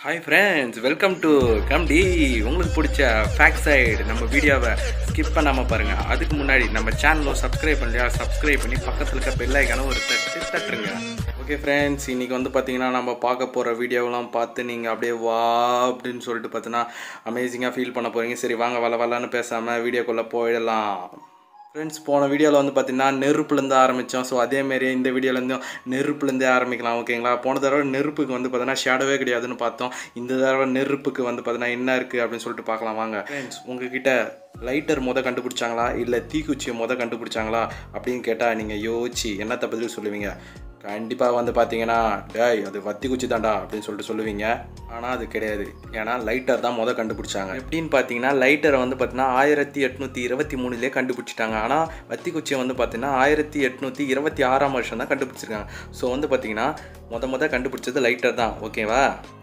hi friends welcome to கம்டி உங்களுக்கு பிடிச்ச ஃபேக்ட் சைடு நம்ம வீடியோவை ஸ்கிப் பண்ணாமல் பாருங்கள் அதுக்கு முன்னாடி நம்ம சேனலை சப்ஸ்கிரைப் பண்ணலையா சப்ஸ்கிரைப் பண்ணி பக்கத்தில் இருக்க பெல் ஐக்கான ஒரு தட்டு தட்டுருங்க ஓகே ஃப்ரெண்ட்ஸ் இன்றைக்கி வந்து பார்த்தீங்கன்னா நம்ம பார்க்க போகிற வீடியோவெலாம் பார்த்து நீங்கள் அப்படியே வா அப்படின்னு சொல்லிட்டு பார்த்தீங்கன்னா அமேசிங்காக ஃபீல் பண்ண போகிறீங்க சரி வாங்க வள வளன்னு பேசாமல் வீடியோக்குள்ளே போயிடலாம் ஃப்ரெண்ட்ஸ் போன வீடியோவில் வந்து பார்த்தீங்கன்னா நெருப்புலேருந்து ஆரம்பித்தோம் ஸோ அதேமாரி இந்த வீடியோலேருந்தும் நெருப்புலேருந்தே ஆரம்பிக்கலாம் ஓகேங்களா போன தடவை நெருப்புக்கு வந்து பார்த்தீங்கன்னா ஷேடோவே கிடையாதுன்னு பார்த்தோம் இந்த தடவை நெருப்புக்கு வந்து பார்த்தீங்கன்னா என்ன இருக்குது அப்படின்னு சொல்லிட்டு பார்க்கலாம் வாங்க ஃப்ரெண்ட்ஸ் உங்ககிட்ட லைட்டர் முத கண்டுபிடிச்சாங்களா இல்லை தீக்குச்சியை முத கண்டுபிடிச்சாங்களா அப்படின்னு கேட்டால் நீங்கள் யோசிச்சு என்னத்தை பதில் சொல்லுவீங்க கண்டிப்பாக வந்து பார்த்தீங்கன்னா டேய் அது வத்தி குச்சி தான்டா அப்படின்னு சொல்லிட்டு சொல்லுவீங்க ஆனால் அது கிடையாது ஏன்னா லைட்டர் தான் முத கண்டுபிடிச்சாங்க எப்படின்னு பார்த்தீங்கன்னா லைட்டரை வந்து பார்த்தீங்கன்னா ஆயிரத்தி எட்நூற்றி இருபத்தி மூணுலேயே கண்டுபிடிச்சிட்டாங்க ஆனால் வத்தி குச்சியை வந்து பார்த்தீங்கன்னா ஆயிரத்தி எட்நூற்றி இருபத்தி ஆறாம் வருஷம் தான் கண்டுபிடிச்சிருக்காங்க ஸோ வந்து பார்த்தீங்கன்னா முத முத கண்டுபிடிச்சது லைட்டர் தான் ஓகேவா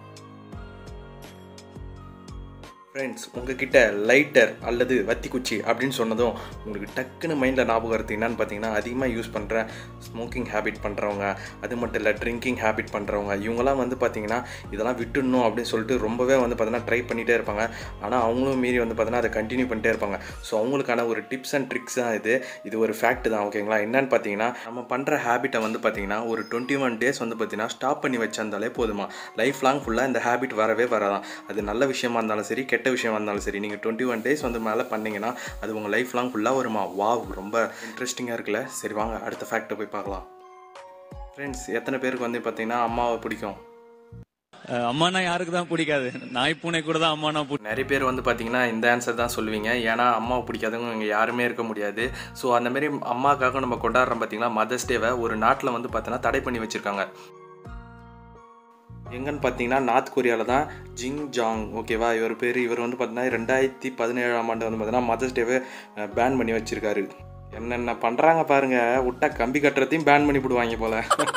ஃப்ரெண்ட்ஸ் உங்ககிட்ட லைட்டர் அல்லது வத்தி குச்சி அப்படின்னு சொன்னதும் உங்களுக்கு டக்குன்னு மைண்டில் ஞாபகம் வருது என்னன்னு பார்த்தீங்கன்னா அதிகமாக யூஸ் பண்ணுற ஸ்மோக்கிங் ஹேபிட் பண்ணுறவங்க அது மட்டும் இல்லை ட்ரிங்கிங் ஹேபிட் பண்ணுறவங்க இவங்கெல்லாம் வந்து பார்த்தீங்கன்னா இதெல்லாம் விட்டுடணும் அப்படின்னு சொல்லிட்டு ரொம்பவே வந்து பார்த்தீங்கன்னா ட்ரை பண்ணிகிட்டே இருப்பாங்க ஆனால் அவங்களும் மீறி வந்து பார்த்தீங்கன்னா அதை கண்டினியூ பண்ணிட்டே இருப்பாங்க ஸோ அவங்களுக்கான ஒரு டிப்ஸ் அண்ட் ட்ரிக்ஸ் தான் இது இது ஒரு ஃபேக்ட் தான் ஓகேங்களா என்னன்னு பார்த்தீங்கன்னா நம்ம பண்ணுற ஹேபிட்டை வந்து பார்த்தீங்கன்னா ஒரு டுவெண்ட்டி ஒன் டேஸ் வந்து பார்த்தீங்கன்னா ஸ்டாப் பண்ணி வச்சிருந்தாலே போதுமா லைஃப் லாங் ஃபுல்லாக இந்த ஹேபிட் வரவே வராதான் அது நல்ல விஷயமா இருந்தாலும் சரி கெட்ட விஷயமா இருந்தாலும் சரி நீங்கள் டுவெண்ட்டி ஒன் டேஸ் வந்து மேலே பண்ணீங்கன்னா அது உங்கள் லைஃப் லாங் ஃபுல்லாக வருமா வாவ் ரொம்ப இன்ட்ரெஸ்டிங்காக இருக்குல்ல சரி வாங்க அடுத்த ஃபேக்ட்டை போய் பார்க்கலாம் ஃப்ரெண்ட்ஸ் எத்தனை பேருக்கு வந்து பார்த்தீங்கன்னா அம்மாவை பிடிக்கும் அஹ் அம்மானா யாருக்கு தான் பிடிக்காது நாய் பூனை கூட தான் அம்மானா பிடிக்கும் நிறைய பேர் வந்து பார்த்தீங்கன்னா இந்த ஆன்சர் தான் சொல்லுவீங்க ஏன்னா அம்மாவை பிடிக்காதவங்க இங்கே யாருமே இருக்க முடியாது ஸோ அந்த மாதிரி அம்மாக்காக நம்ம கொண்டாடுறோம் பார்த்தீங்கன்னா மதர்ஸ் டேவை ஒரு நாட்டில் வந்து பார்த்தீங்கன்னா தடை பண்ணி வச்சுருக்காங்க எங்கன்னு பார்த்தீங்கன்னா நார்த் கொரியாவில் தான் ஜிங் ஜாங் ஓகேவா இவர் பேர் இவர் வந்து பார்த்தீங்கன்னா ரெண்டாயிரத்தி பதினேழாம் ஆண்டு வந்து பார்த்தீங்கன்னா மதர்ஸ் டேவை பேன் பண்ணி வச்சிருக்காரு என்னென்ன பண்ணுறாங்க பாருங்க விட்டா கம்பி கட்டுறதையும் பேன் பண்ணி விடுவாங்க போல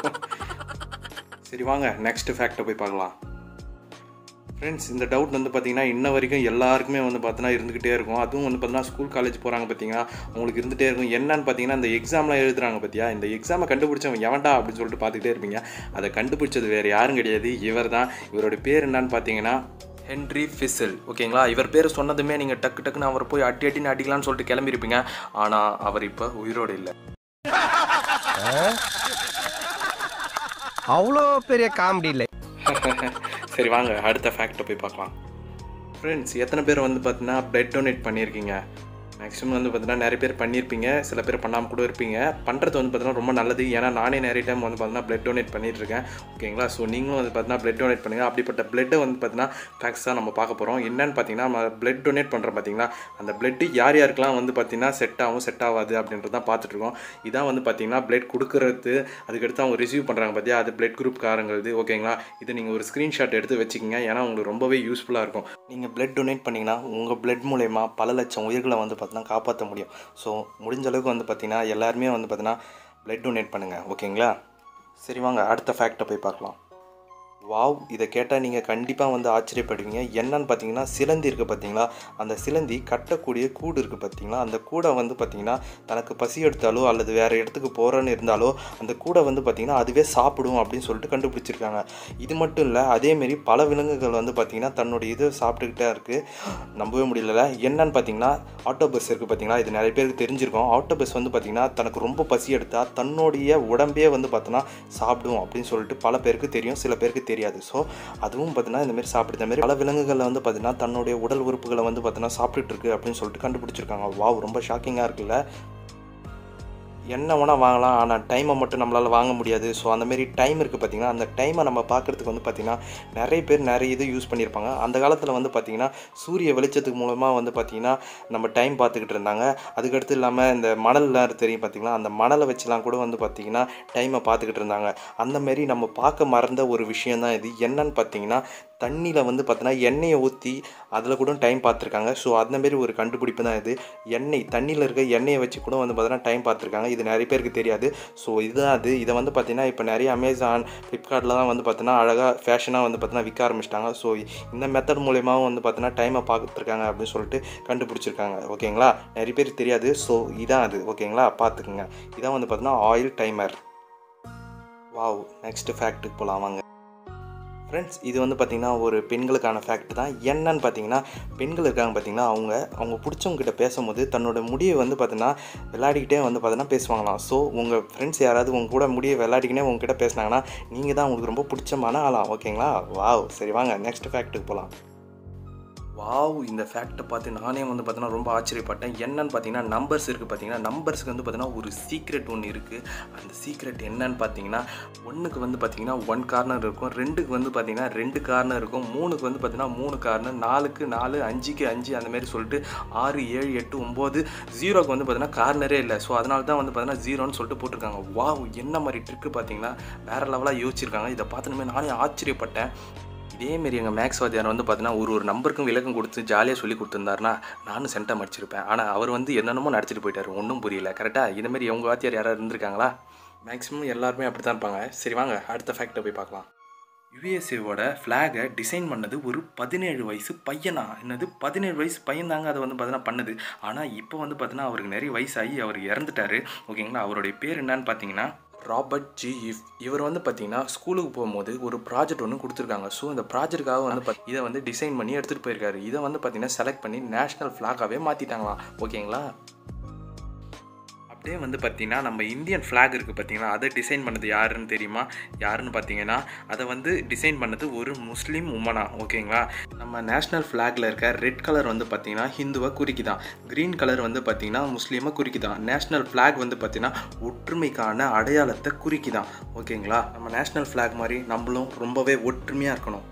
சரி வாங்க நெக்ஸ்ட் ஃபேக்டை போய் பார்க்கலாம் ஃப்ரெண்ட்ஸ் இந்த டவுட் வந்து பார்த்தீங்கன்னா இன்ன வரைக்கும் எல்லாருக்குமே வந்து பார்த்தீங்கன்னா இருந்துகிட்டே இருக்கும் அதுவும் வந்து பார்த்தீங்கன்னா ஸ்கூல் காலேஜ் போகிறாங்க பார்த்தீங்கன்னா அவங்களுக்கு இருந்துகிட்டே இருக்கும் என்னன்னு பார்த்தீங்கன்னா இந்த எக்ஸாம்லாம் எழுதுறாங்க பார்த்தியா இந்த எக்ஸாமை கண்டுபிடிச்சவன் எவன்டா அப்படின்னு சொல்லிட்டு பார்த்துக்கிட்டே இருப்பீங்க அதை கண்டுபிடிச்சது வேறு யாரும் கிடையாது இவர் தான் இவரோட பேர் என்னன்னு பார்த்தீங்கன்னா ஹென்ரி ஃபிசில் ஓகேங்களா இவர் பேர் சொன்னதுமே நீங்கள் டக்கு டக்குன்னு அவர் போய் அட்டி அட்டின்னு அடிக்கலாம்னு சொல்லிட்டு கிளம்பியிருப்பீங்க ஆனால் அவர் இப்போ உயிரோடு இல்லை அவ்வளோ பெரிய காமெடி இல்லை சரி வாங்க அடுத்த ஃபேக்ட்டை போய் பார்க்கலாம் ஃப்ரெண்ட்ஸ் எத்தனை பேர் வந்து பார்த்தீங்கன்னா பிளட் டொனேட் பண்ணியிருக்கீங்க மேக்ஸிமம் வந்து பார்த்தீங்கன்னா நிறைய பேர் பண்ணியிருப்பீங்க சில பேர் பண்ணாமல் கூட இருப்பீங்க பண்ணுறது வந்து பார்த்தீங்கன்னா ரொம்ப நல்லது ஏன்னா நானே நிறைய டைம் வந்து பார்த்தீங்கன்னா பிளட் டொனேட் பண்ணிட்டு இருக்கேன் ஓகேங்களா ஸோ நீங்களும் வந்து பார்த்தீங்கன்னா பிளட் டொனேட் பண்ணுங்கள் அப்படிப்பட்ட பிளட்டை வந்து பார்த்தீங்கன்னா ஃபேக்ஸ் தான் நம்ம பார்க்க போகிறோம் என்னன்னு பார்த்தீங்கன்னா நம்ம பிளட் டொனேட் பண்ணுறோம் பார்த்தீங்களா அந்த பிளட்டு யார் யாருக்கெல்லாம் வந்து பார்த்தீங்கன்னா செட் ஆகும் செட் ஆகாது அப்படின்றது தான் பார்த்துட்டு இருக்கோம் இதான் வந்து பார்த்தீங்கன்னா பிளட் கொடுக்குறது அதுக்கடுத்து அவங்க ரிசீவ் பண்ணுறாங்க பார்த்தியா அது பிளட் குரூப் காரங்கிறது ஓகேங்களா இது நீங்கள் ஒரு ஸ்க்ரீன்ஷாட் எடுத்து வச்சுக்கோங்க ஏன்னா உங்களுக்கு ரொம்பவே யூஸ்ஃபுல்லாக இருக்கும் நீங்கள் பிளட் டொனேட் பண்ணிங்கன்னா உங்கள் பிளட் மூலயமா பல லட்சம் உயிர்களை வந்து பார்த்தீங்கன்னா காப்பாற்ற முடியும் ஸோ முடிஞ்ச அளவுக்கு வந்து பார்த்தீங்கன்னா எல்லாருமே வந்து பார்த்தீங்கன்னா பிளட் டொனேட் பண்ணுங்கள் ஓகேங்களா சரி வாங்க அடுத்த ஃபேக்ட்டை போய் பார்க்கலாம் வாவ் இதை கேட்டால் நீங்கள் கண்டிப்பாக வந்து ஆச்சரியப்படுவீங்க என்னன்னு பார்த்தீங்கன்னா சிலந்தி இருக்குது பார்த்தீங்களா அந்த சிலந்தி கட்டக்கூடிய கூடு இருக்குது பார்த்தீங்களா அந்த கூடை வந்து பார்த்தீங்கன்னா தனக்கு பசி எடுத்தாலோ அல்லது வேறு இடத்துக்கு போகிறோன்னு இருந்தாலோ அந்த கூடை வந்து பார்த்தீங்கன்னா அதுவே சாப்பிடும் அப்படின்னு சொல்லிட்டு கண்டுபிடிச்சிருக்காங்க இது மட்டும் இல்லை அதேமாரி பல விலங்குகள் வந்து பார்த்தீங்கன்னா தன்னுடைய இதை சாப்பிட்டுக்கிட்டே இருக்குது நம்பவே முடியல என்னன்னு பார்த்தீங்கன்னா ஆட்டோபஸ் இருக்குது பார்த்தீங்களா இது நிறைய பேருக்கு தெரிஞ்சிருக்கும் ஆட்டோபஸ் வந்து பார்த்தீங்கன்னா தனக்கு ரொம்ப பசி எடுத்தால் தன்னுடைய உடம்பே வந்து பார்த்தோன்னா சாப்பிடும் அப்படின்னு சொல்லிட்டு பல பேருக்கு தெரியும் சில பேருக்கு தெரியாது ஸோ அதுவும் பார்த்தீங்கன்னா இந்த மாதிரி சாப்பிடுற இந்த மாதிரி பல விலங்குகளில் வந்து பார்த்தீங்கன்னா தன்னுடைய உடல் உறுப்புகளை வந்து பார்த்தீங்கன்னா சாப்பிட்டுட்டு இருக்கு அப்படின்னு சொல்லிட்டு கண்டுபிடிச்சிருக்காங்க வாவ் ரொம்ப ஷாக்கிங்காக இருக்குல்ல என்ன வேணால் வாங்கலாம் ஆனால் டைமை மட்டும் நம்மளால் வாங்க முடியாது ஸோ அந்தமாரி டைம் இருக்குது பார்த்திங்கன்னா அந்த டைமை நம்ம பார்க்குறதுக்கு வந்து பார்த்திங்கன்னா நிறைய பேர் நிறைய இது யூஸ் பண்ணியிருப்பாங்க அந்த காலத்தில் வந்து பார்த்திங்கன்னா சூரிய வெளிச்சத்துக்கு மூலமாக வந்து பார்த்திங்கன்னா நம்ம டைம் பார்த்துக்கிட்டு இருந்தாங்க அதுக்கடுத்து இல்லாமல் இந்த மணல்லாம் தெரியும் பார்த்திங்களா அந்த மணலை வச்சுலாம் கூட வந்து பார்த்திங்கன்னா டைமை பார்த்துக்கிட்டு இருந்தாங்க அந்தமாரி நம்ம பார்க்க மறந்த ஒரு விஷயம் தான் இது என்னன்னு பார்த்தீங்கன்னா தண்ணியில் வந்து பார்த்தீங்கன்னா எண்ணெயை ஊற்றி அதில் கூட டைம் பார்த்துருக்காங்க ஸோ அந்தமாரி ஒரு கண்டுபிடிப்பு தான் இது எண்ணெய் தண்ணியில் இருக்க எண்ணெயை வச்சு கூட வந்து பார்த்தீங்கன்னா டைம் பார்த்துருக்காங்க இது நிறைய பேருக்கு தெரியாது ஸோ இதுதான் அது இதை வந்து பார்த்தீங்கன்னா இப்போ நிறைய அமேசான் ஃப்ளிப்கார்ட்டில் தான் வந்து பார்த்தீங்கன்னா அழகாக ஃபேஷனாக வந்து பார்த்தீங்கன்னா விற்க ஆரம்பிச்சிட்டாங்க ஸோ இந்த மெத்தட் மூலயமாவும் வந்து பார்த்தீங்கன்னா டைமை பார்த்துருக்காங்க அப்படின்னு சொல்லிட்டு கண்டுபிடிச்சிருக்காங்க ஓகேங்களா நிறைய பேருக்கு தெரியாது ஸோ இதான் அது ஓகேங்களா பார்த்துக்குங்க இதான் வந்து பார்த்தீங்கன்னா ஆயில் டைமர் வாவ் நெக்ஸ்ட் ஃபேக்ட்டுக்கு போகலாம் வாங்க ஃப்ரெண்ட்ஸ் இது வந்து பார்த்திங்கன்னா ஒரு பெண்களுக்கான ஃபேக்ட் தான் என்னன்னு பார்த்தீங்கன்னா பெண்கள் இருக்காங்க பார்த்தீங்கன்னா அவங்க அவங்க பிடிச்சவங்க கிட்ட பேசும்போது தன்னோட முடியை வந்து பார்த்தீங்கன்னா விளையாடிக்கிட்டே வந்து பார்த்தீங்கன்னா பேசுவாங்களாம் ஸோ உங்கள் ஃப்ரெண்ட்ஸ் யாராவது உங்க கூட முடியை விளையாடிக்கினே உங்ககிட்ட பேசுனாங்கன்னா நீங்கள் தான் உங்களுக்கு ரொம்ப பிடிச்சமான ஆளாம் ஓகேங்களா வாவ் சரி வாங்க நெக்ஸ்ட் ஃபேக்ட்டுக்கு போகலாம் வாவ் இந்த ஃபேக்ட்டை பார்த்து நானே வந்து பார்த்தீங்கன்னா ரொம்ப ஆச்சரியப்பட்டேன் என்னன்னு பார்த்தீங்கன்னா நம்பர்ஸ் இருக்குது பார்த்தீங்கன்னா நம்பர்ஸ்க்கு வந்து பார்த்தீங்கன்னா ஒரு சீக்ரெட் ஒன்று இருக்குது அந்த சீக்ரெட் என்னன்னு பார்த்தீங்கன்னா ஒன்றுக்கு வந்து பார்த்தீங்கன்னா ஒன் கார்னர் இருக்கும் ரெண்டுக்கு வந்து பார்த்தீங்கன்னா ரெண்டு கார்னர் இருக்கும் மூணுக்கு வந்து பார்த்தீங்கன்னா மூணு கார்னர் நாலுக்கு நாலு அஞ்சுக்கு அஞ்சு அந்த மாதிரி சொல்லிட்டு ஆறு ஏழு எட்டு ஒம்பது ஜீரோக்கு வந்து பார்த்தீங்கன்னா கார்னரே இல்லை ஸோ அதனால தான் வந்து பார்த்தீங்கன்னா ஜீரோன்னு சொல்லிட்டு போட்டிருக்காங்க வாவ் என்ன மாதிரி ட்ரிக்கு பார்த்தீங்கன்னா வேறு லெவலாக யோசிச்சிருக்காங்க இதை பார்த்துனுமே நானே ஆச்சரியப்பட்டேன் இதேமாரி எங்கள் மேக்ஸ் வாத்தியார் வந்து பார்த்தீங்கன்னா ஒரு ஒரு நம்பருக்கும் விளக்கம் கொடுத்து ஜாலியாக சொல்லி கொடுத்துருந்தாருன்னா நானும் சென்டம் அடிச்சிருப்பேன் ஆனால் அவர் வந்து என்னென்னமோ நடிச்சிட்டு போயிட்டார் ஒன்றும் புரியல கரெக்டாக இதேமாரி உங்கள் வாத்தியார் யாராவது இருந்திருக்காங்களா மேக்ஸிமம் எல்லாருமே அப்படி தான் இருப்பாங்க சரி வாங்க அடுத்த ஃபேக்ட்டை போய் பார்க்கலாம் யுஎஸ்ஏவோட ஃப்ளாகை டிசைன் பண்ணது ஒரு பதினேழு வயசு பையனா என்னது பதினேழு வயசு பையன் தாங்க அதை வந்து பார்த்தீங்கன்னா பண்ணுது ஆனால் இப்போ வந்து பார்த்தீங்கன்னா அவருக்கு நிறைய வயசாகி அவர் இறந்துட்டாரு ஓகேங்களா அவருடைய பேர் என்னன்னு பார்த்தீங்கன்னா ராபர்ட் ஜி இஃப் இவர் வந்து பார்த்தீங்கன்னா ஸ்கூலுக்கு போகும்போது ஒரு ப்ராஜெக்ட் ஒன்று கொடுத்துருக்காங்க ஸோ இந்த ப்ராஜெக்ட்டுக்காக வந்து பாத்- இதை வந்து டிசைன் பண்ணி எடுத்துகிட்டு போயிருக்காரு இதை வந்து பார்த்தீங்கன்னா செலக்ட் பண்ணி நேஷ்னல் ஃப்ளாகாகவே மாற்றிட்டாங்களாம் ஓகேங்களா அப்படியே வந்து பார்த்தீங்கன்னா நம்ம இந்தியன் ஃப்ளாக் இருக்குது பார்த்தீங்கன்னா அதை டிசைன் பண்ணது யாருன்னு தெரியுமா யாருன்னு பார்த்தீங்கன்னா அதை வந்து டிசைன் பண்ணது ஒரு முஸ்லீம் உமனா ஓகேங்களா நம்ம நேஷ்னல் ஃப்ளாகில் இருக்க ரெட் கலர் வந்து பார்த்தீங்கன்னா ஹிந்துவை குறிக்குதான் க்ரீன் கலர் வந்து பார்த்தீங்கன்னா முஸ்லீமை குறிக்குதான் நேஷ்னல் ஃப்ளாக் வந்து பார்த்தீங்கன்னா ஒற்றுமைக்கான அடையாளத்தை குறிக்குதான் ஓகேங்களா நம்ம நேஷ்னல் ஃப்ளாக் மாதிரி நம்மளும் ரொம்பவே ஒற்றுமையாக இருக்கணும்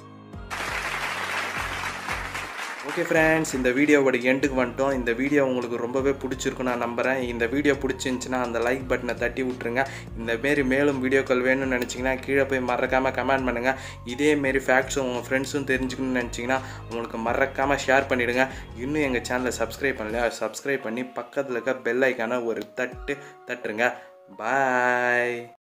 ஓகே ஃப்ரெண்ட்ஸ் இந்த வீடியோவோட எண்டுக்கு வந்துட்டோம் இந்த வீடியோ உங்களுக்கு ரொம்பவே பிடிச்சிருக்கும் நான் நம்புகிறேன் இந்த வீடியோ பிடிச்சிருந்துச்சுன்னா அந்த லைக் பட்டனை தட்டி விட்ருங்க இந்த மாரி மேலும் வீடியோக்கள் வேணும்னு நினச்சிங்கன்னா கீழே போய் மறக்காமல் கமெண்ட் பண்ணுங்கள் இதேமாரி ஃபேக்ட்ஸும் உங்கள் ஃப்ரெண்ட்ஸும் தெரிஞ்சுக்கணும்னு நினச்சிங்கன்னா உங்களுக்கு மறக்காமல் ஷேர் பண்ணிவிடுங்க இன்னும் எங்கள் சேனலை சப்ஸ்கிரைப் பண்ணல சப்ஸ்கிரைப் பண்ணி பக்கத்தில் இருக்க பெல் ஐக்கான ஒரு தட்டு தட்டுருங்க பாய்